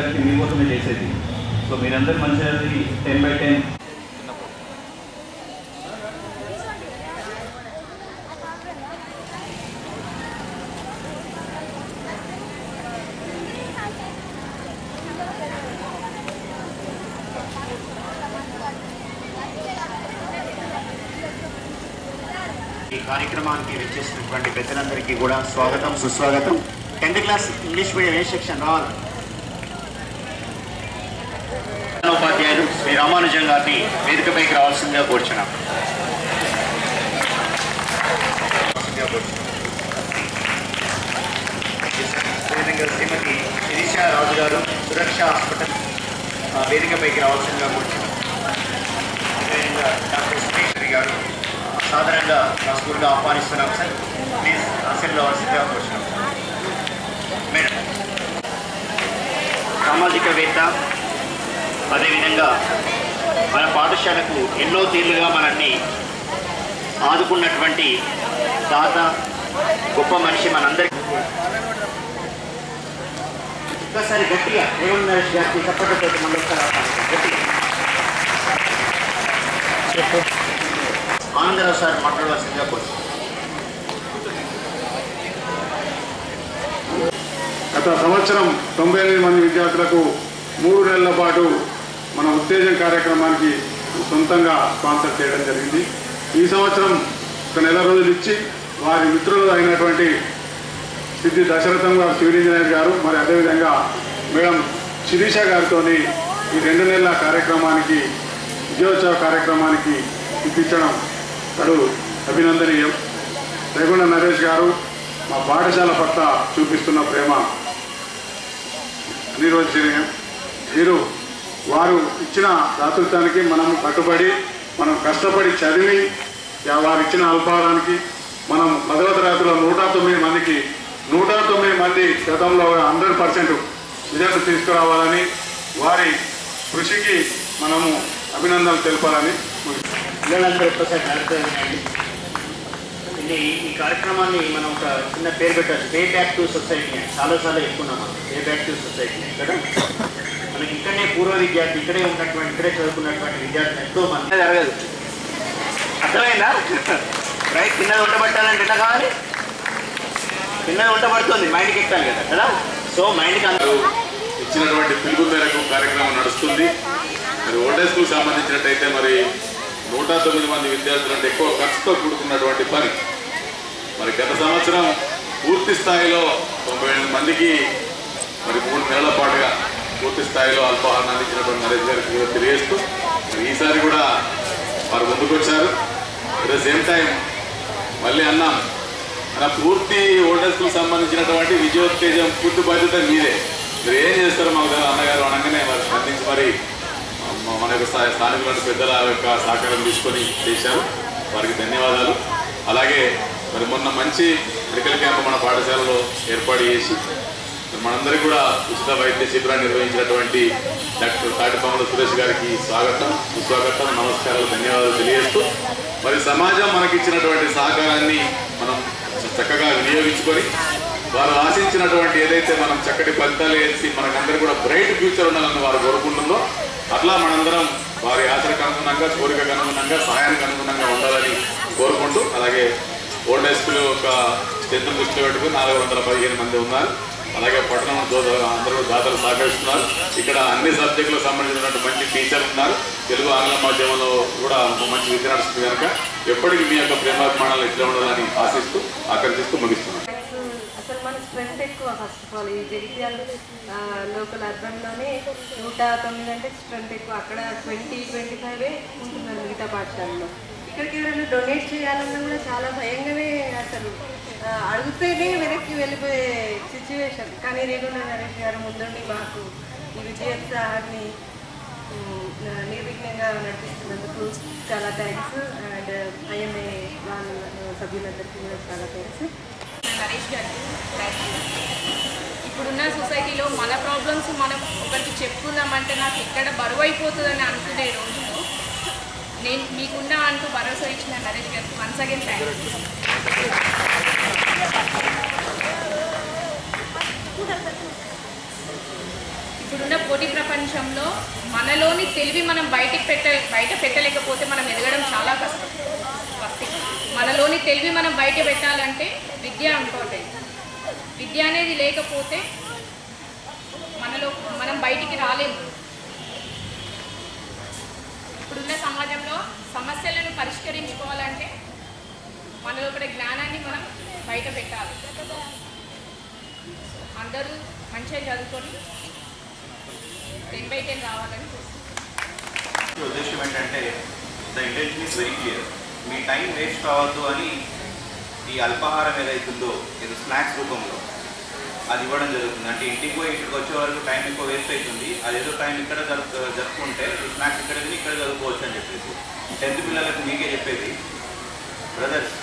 మీకోసమే చేసేది సో మీరందరూ మంచిగా టెన్ బై టెన్ ఈ కార్యక్రమానికి విచ్చేసినటువంటి పెద్దలందరికీ కూడా స్వాగతం సుస్వాగతం tenth class English medium A section రావాలి ఉపాధ్యాయులు శ్రీ రామానుజం గారిని వేదికపైకి రావాల్సిందిగా కోరుచున్నాం అదేవిధంగా శ్రీమతి శిరీష రాజు గారు సురక్ష హాస్పిటల్ ఆ, వేదికపైకి రావాల్సిందిగా కోరుచున్నాం అదేవిధంగా డాక్టర్ సురేశ్వరి గారు ఆ, సాధారణంగా మా స్కూల్లో ఆహ్వానిస్తున్నాం సార్ ప్లీజ్ అసెంబ్లీ రావాల్సిందిగా కోరుచున్నాం మేడం సామాజికవేత్త అదేవిధంగా మన పాఠశాలకు ఎన్నో తీర్లుగా మనల్ని ఆదుకున్నటువంటి దాత గొప్ప మనిషి మనందరికీ ఒక్కసారి గట్టిగా రేవంత్ నరేష్ గారికి చప్పట్లతో మళ్ళీ ఒకసారి ఆహ్వానిస్తాం. గట్టిగా ఆనందరావు సార్ మాట్లాడవలసిందిగా కోరుతున్నాం గత సంవత్సరం తొంభై ఎనిమిది మంది విద్యార్థులకు మూడు నెలల పాటు మన ఉత్తేజం కార్యక్రమానికి సొంతంగా స్పాన్సర్ చేయడం జరిగింది ఈ సంవత్సరం ఒక నెల రోజులు ఇచ్చి వారి మిత్రులు అయినటువంటి సిద్ధి దశరథం గారు సివిల్ ఇంజనీర్ గారు మరి అదేవిధంగా మేడం శిరీష గారితో ఈ రెండు నెలల కార్యక్రమానికి విజయోత్సవ కార్యక్రమానికి ఇప్పించడం కడు అభినందనీయం రేగుండ నరేష్ గారు మా పాఠశాల పట్ల చూపిస్తున్న ప్రేమ నిర్వచనీయం మీరు వారు ఇచ్చిన దాతృత్వానికి మనం కట్టుబడి మనం కష్టపడి చదివి యా- వారు ఇచ్చిన అల్పాహారానికి మనం పదవ తరగతిలో నూట తొమ్మిది మందికి నూట తొమ్మిది మంది గతంలో హండ్రెడ్ పర్సెంట్ రిజల్ట్ తీసుకురావాలని వారి కృషికి మనము అభినందనలు తెలపాలని ముగిస్తున్నాం. పిల్లలందరూ ఒక్కసారి జాగ్రత్తగా వినండి ఇది ఈ కార్యక్రమాన్ని మనం ఒక చిన్న పేరు పెట్టచ్చు పే బ్యాక్ టు సొసైటీ అని చాలాసార్లు చెప్పుకున్నాం మనం పే బ్యాక్ టు సొసైటీ అని కదా మనకి ఇక్కడనే పూర్వ విద్యార్థి ఇక్కడే ఉన్నటువంటి ఇక్కడే చదువుకున్నటువంటి విద్యార్థులు ఎంతో మంది జరగదు అర్థమైందా రైట్ కింద ఉండబట్టాలంటే ఎట్లా కావాలి కింద ఉండబడుతుంది మైండ్కి ఎక్కాలి కదా కదా సో మైండ్కి అందరూ ఇచ్చినటువంటి పిలుపు మేరకు కార్యక్రమం నడుస్తుంది మరి ఓల్డ్ స్కూల్ సంబంధించినట్టయితే మరి నూట తొమ్మిది మంది విద్యార్థులు అంటే ఎక్కువ ఖర్చుతో కూడుకున్నటువంటి పని మరి గత సంవత్సరం పూర్తి స్థాయిలో తొంభై ఎనిమిది మందికి మరి మూడు నెలల పాటుగా పూర్తి స్థాయిలో అల్పాహారం అందించినటువంటి నరేష్ గారికి కూడా తెలియజేస్తూ మరి ఈసారి కూడా వారు ముందుకు వచ్చారు అట్ ద సేమ్ టైం మళ్ళీ అన్నాం మన పూర్తి ఓల్డ్ స్కూల్ సంబంధించినటువంటి విజయోత్తేజం పూర్తి బాధ్యత మీదే మీరు ఏం చేస్తారో మాకు తెలియదు. అన్నగారు అనగానే వారు స్పందించి మరి మ- మన యొక్క స్థా- స్థానికుల పెద్దల యొక్క సహకారం తీసుకొని చేశారు వారికి ధన్యవాదాలు అలాగే మరి మొన్న మంచి మెడికల్ క్యాంప్ మన పాఠశాలలో ఏర్పాటు చేసి మరి మనందరికీ కూడా ఉచిత వైద్య శిబిరాన్ని నిర్వహించినటువంటి డాక్టర్ తాటిపాముల సురేష్ గారికి స్వాగతం సుస్వాగతం నమస్కారాలు ధన్యవాదాలు తెలియజేస్తూ మరి సమాజం మనకిచ్చినటువంటి సహకారాన్ని మనం చక్కగా వినియోగించుకొని వారు ఆశించినటువంటి ఏదైతే మనం చక్కటి ఫలితాలు వేసి మనకందరూ కూడా బ్రైట్ ఫ్యూచర్ ఉండాలని వారు కోరుకుంటుందో అట్లా మనందరం వారి ఆశలకు అనుగుణంగా కోరికకు అనుగుణంగా సహాయానికి అనుగుణంగా ఉండాలని కోరుకుంటూ అలాగే ఓల్డ్ హై స్కూల్ యొక్క స్ట్రెంత్ దృష్టిలో పెట్టుకుని నాలుగు వందల పదిహేను మంది ఉన్నారు అలాగే పట్టణం దో- అందరూ దాతలు సహకరిస్తున్నారు ఇక్కడ అన్ని సబ్జెక్టులకు సంబంధించినటువంటి మంచి టీచర్లు ఉన్నారు తెలుగు ఆంగ్ల మాధ్యమంలో కూడా మంచి విద్య నడుస్తుంది కనుక ఎప్పటికీ మీ యొక్క ప్రేమాభిమానాలు ఇట్లా ఉండాలని ఆశిస్తూ ఆకర్షిస్తూ ముగిస్తున్నాను అసలు మన స్ట్రెంత్ ఎక్కువ ఫస్ట్ ఆఫ్ ఆల్ ఈ జగిత్యాల లోకల్ అర్బన్లోనే నూట తొమ్మిది అంటే స్ట్రెంత్ ఎక్కువ అక్కడ ట్వంటీ ట్వంటీ ఫైవ్ ఉంటున్నారు మిగతా పాఠశాలలో ఇక్కడికి ఎవరైనా డొనేట్ చేయాలన్నా కూడా చాలా భయంగానే అసలు ఆ, అడిగితేనే వెనక్కి వెళ్ళిపోయే సిచ్యువేషన్ కానీ రేణుల నరేష్ గారు ముందుండి మాకు ఈ విజయోత్సాహాన్ని ఉమ్, నిర్విఘ్నంగా నడిపిస్తున్నందుకు చాలా థ్యాంక్స్ అండ్ ఐఎంఏ వాళ్ళ సభ్యులందరికీ కూడా చాలా థ్యాంక్స్ నరేష్ గారు థ్యాంక్ యూ ఇప్పుడున్న సొసైటీలో మన ప్రాబ్లమ్స్ మనం ఒకరికి చెప్పుకుందామంటే నాకు ఎక్కడ బరువు అయిపోతుందని అనుకునే రోజులో నేను మీకున్నా అంటూ భరోసా ఇచ్చిన నరేష్ గారికి వన్స్ అగైన్ థ్యాంక్ యూ ఇప్పుడున్న పోటీ ప్రపంచంలో మనలోని తెలివి మనం బయటికి పెట్ట బయట పెట్టలేకపోతే మనం ఎదగడం చాలా కష్టం ఫస్ట్ థింగ్. మనలోని తెలివి మనం బయట పెట్టాలంటే విద్య ఇంపార్టెంట్ విద్య అనేది లేకపోతే మనలో మనం బయటికి రాలేము ఇప్పుడున్న సమాజంలో సమస్యలను పరిష్కరించుకోవాలంటే మన లోపల జ్ఞానాన్ని మనం బయట పెట్టాలి అందరూ మంచిగా చదువుకొని టెన్ బై టెన్ రావాలని కోరుకుంటున్నాను. ఈ ఉద్దేశం ఏంటంటే the intention is very clear మీ టైం వేస్ట్ కావద్దు అని ఈ అల్పాహారం ఏదైతుందో ఇది స్నాక్స్ రూపంలో అది ఇవ్వడం జరుగుతుంది అంటే ఇంటికి పోయి ఇక్కడికి వచ్చే వరకు టైం ఎక్కువ వేస్ట్ అవుతుంది అదేదో టైం ఇక్కడ జరుపు జరుపుకుంటే ఈ స్నాక్స్ ఇక్కడ తిని ఇక్కడ చదువుకోవచ్చు అని చెప్పేసి టెన్త్ పిల్లలకు మీకే చెప్పేది బ్రదర్స్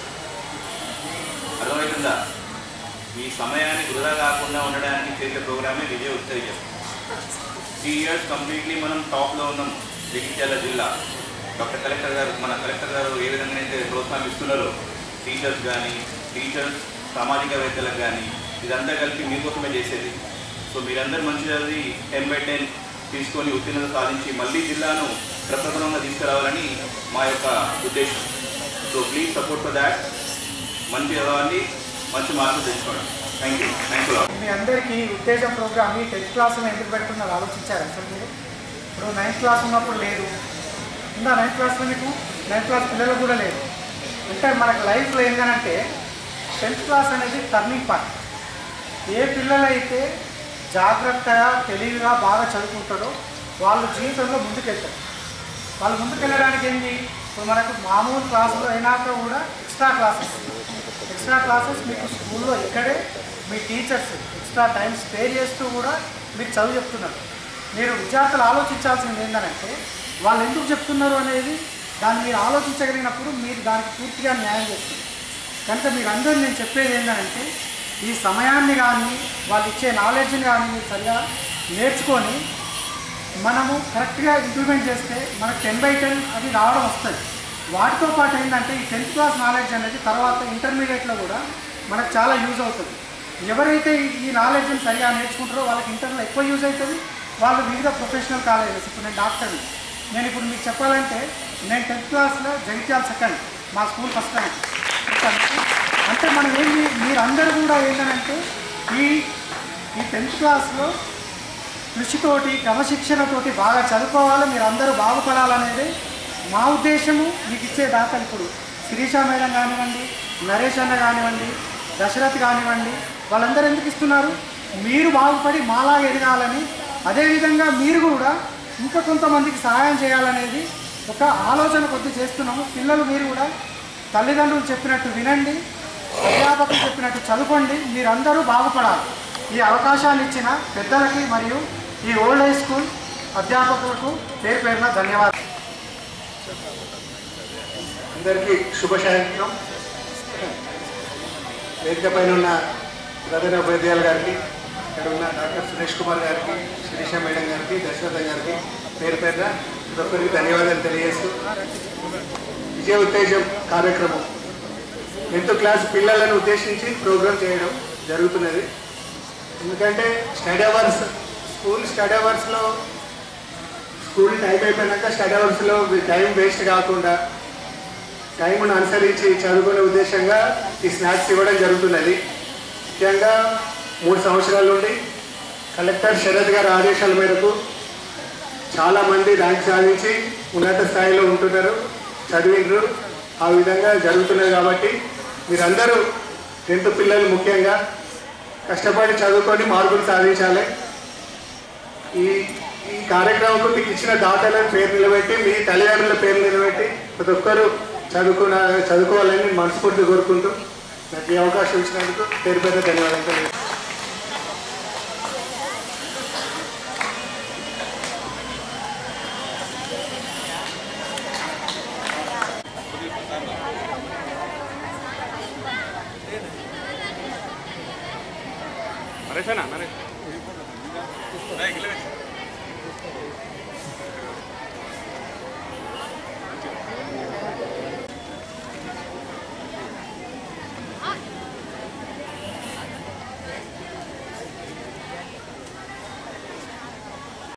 అర్థమవుతుందా మీ సమయాన్ని వృధా కాకుండా ఉండడానికి చేసే ప్రోగ్రామే విజయ ఉత్తేజం త్రీ ఇయర్స్ కంప్లీట్లీ మనం టాప్లో ఉన్నాం జగిత్యాల జిల్లా డాక్టర్ కలెక్టర్ గారు మన కలెక్టర్ గారు ఏ విధంగా అయితే ప్రోత్సాహం ఇస్తున్నారో టీచర్స్ కానీ టీచర్స్ సామాజికవేత్తలకు కానీ ఇదంతా కలిపి మీకోసమే చేసేది సో మీరందరూ మంచి చదివి టెన్ బై టెన్ తీసుకొని ఉత్తీర్ణత సాధించి మళ్ళీ జిల్లాను ప్రప్రథమంగా తీసుకురావాలని మా యొక్క ఉద్దేశం so please support for that మంచి చదవండి మంచి మార్కులు తెచ్చుకోండి థ్యాంక్ యూ థ్యాంక్ యూ మీ అందరికీ ఉత్తేజం ప్రోగ్రామ్ ఈ టెన్త్ క్లాస్లో ఎందుకు పెడుతున్నారు ఆలోచించారు అసలు మీరు ఇప్పుడు నైన్త్ క్లాస్ ఉన్నప్పుడు లేదు ఉందా నైన్త్ క్లాస్లో మీకు నైన్త్ క్లాస్ పిల్లలకు కూడా లేదు అంటే మనకు లైఫ్లో ఏంటంటే టెన్త్ క్లాస్ అనేది టర్నింగ్ పాయింట్ ఏ పిల్లలైతే జాగ్రత్తగా తెలివిగా బాగా చదువుకుంటారో వాళ్ళు జీవితంలో ముందుకెళ్తారు వాళ్ళు ముందుకెళ్ళడానికి ఏంటి ఇప్పుడు మనకు మామూలు క్లాసులో అయినాక కూడా ఎక్స్ట్రా క్లాసెస్ ఎక్స్ట్రా క్లాసెస్ మీకు స్కూల్లో ఇక్కడే మీ టీచర్స్ ఎక్స్ట్రా టైం స్పేర్ చేస్తూ కూడా మీకు చదువు చెప్తున్నారు మీరు విద్యార్థులు ఆలోచించాల్సింది ఏంటంటే వాళ్ళు ఎందుకు చెప్తున్నారు అనేది దాన్ని మీరు ఆలోచించగలిగినప్పుడు మీరు దానికి పూర్తిగా న్యాయం చేస్తుంది కనుక మీరు అందరూ నేను చెప్పేది ఏంటంటే ఈ సమయాన్ని కానీ వాళ్ళు ఇచ్చే నాలెడ్జ్ని కానీ మీరు సరిగా నేర్చుకొని మనము కరెక్ట్గా ఇంప్లిమెంట్ చేస్తే మనకు టెన్ బై టెన్ అది రావడం వస్తుంది వాటితో పాటు ఏంటంటే ఈ టెన్త్ క్లాస్ నాలెడ్జ్ అనేది తర్వాత ఇంటర్మీడియట్లో కూడా మనకు చాలా యూజ్ అవుతుంది ఎవరైతే ఈ- ఈ నాలెడ్జ్ని సరిగా నేర్చుకుంటారో వాళ్ళకి ఇంటర్లో ఎక్కువ యూజ్ అవుతుంది వాళ్ళు వివిధ ప్రొఫెషనల్ కాలేజెస్ ఇప్పుడు నేను డాక్టర్ని నేను ఇప్పుడు మీకు చెప్పాలంటే నేను టెన్త్ క్లాస్లో జగిత్యాల సెకండ్ మా స్కూల్ ఫస్ట్ టైం అంటే మనం ఏంటి మీరందరూ కూడా ఏంటంటే ఈ ఈ టెన్త్ క్లాస్లో కృషితోటి క్రమశిక్షణతోటి బాగా చదువుకోవాలి మీరు అందరూ బాగుపడాలనేది మా ఉద్దేశము మీకు ఇచ్చే దాఖలు ఇప్పుడు శిరీష మేడం కానివ్వండి నరేష్ అన్న కానివ్వండి దశరథ్ కానివ్వండి వాళ్ళందరూ ఎందుకు ఇస్తున్నారు మీరు బాగుపడి మాలాగా ఎదగాలని అదేవిధంగా మీరు కూడా ఇంకా కొంతమందికి సహాయం చేయాలనేది ఒక ఆలోచన కొద్ది చేస్తున్నాము పిల్లలు మీరు కూడా తల్లిదండ్రులు చెప్పినట్టు వినండి అధ్యాపకులు చెప్పినట్టు చదువుకోండి మీరందరూ బాగుపడాలి ఈ అవకాశాలు ఇచ్చిన పెద్దలకి మరియు ఈ ఓల్డ్ హై స్కూల్ అధ్యాపకులకు పేరు పేరున ధన్యవాదాలు అందరికీ శుభ సాయంత్రం వేదిక పైన ఉన్న ప్రధాన ఉపాధ్యాయులు గారికి ఇక్కడ ఉన్న డాక్టర్ సురేష్ కుమార్ గారికి శిరీష మేడం గారికి దశరథ గారికి పేరు పేరున ప్రతి ఒక్కరికి ధన్యవాదాలు తెలియజేస్తూ విజయ ఉత్తేజం కార్యక్రమం టెన్త్ క్లాస్ పిల్లలను ఉద్దేశించి ప్రోగ్రామ్ చేయడం జరుగుతున్నది ఎందుకంటే స్టడీ అవర్స్ స్కూల్ స్టడీ అవర్స్లో స్కూల్ టైం అయిపోయినాక స్టడీ అవర్స్లో టైం వేస్ట్ కాకుండా టైంను అనుసరించి చదువుకునే ఉద్దేశంగా ఈ స్నాక్స్ ఇవ్వడం జరుగుతున్నది ముఖ్యంగా మూడు సంవత్సరాల నుండి కలెక్టర్ శరత్ గారి ఆదేశాల మేరకు చాలామంది ర్యాంక్ సాధించి ఉన్నత స్థాయిలో ఉంటున్నారు చదివిండ్రు ఆ విధంగా జరుగుతున్నది కాబట్టి మీరందరూ టెన్త్ పిల్లలు ముఖ్యంగా కష్టపడి చదువుకొని మార్కులు సాధించాలి ఈ ఈ కార్యక్రమంకు మీకు ఇచ్చిన దాతలను పేరు నిలబెట్టి మీ తల్లిదండ్రుల పేరు నిలబెట్టి ప్రతి ఒక్కరూ చదువుకున్న చదువుకోవాలని నేను మనస్ఫూర్తి కోరుకుంటూ నాకు ఈ అవకాశం ఇచ్చినందుకు పేరు పేరు ధన్యవాదాలు తెలియజేస్తున్నాను. నరేష్ అన్న నరేష్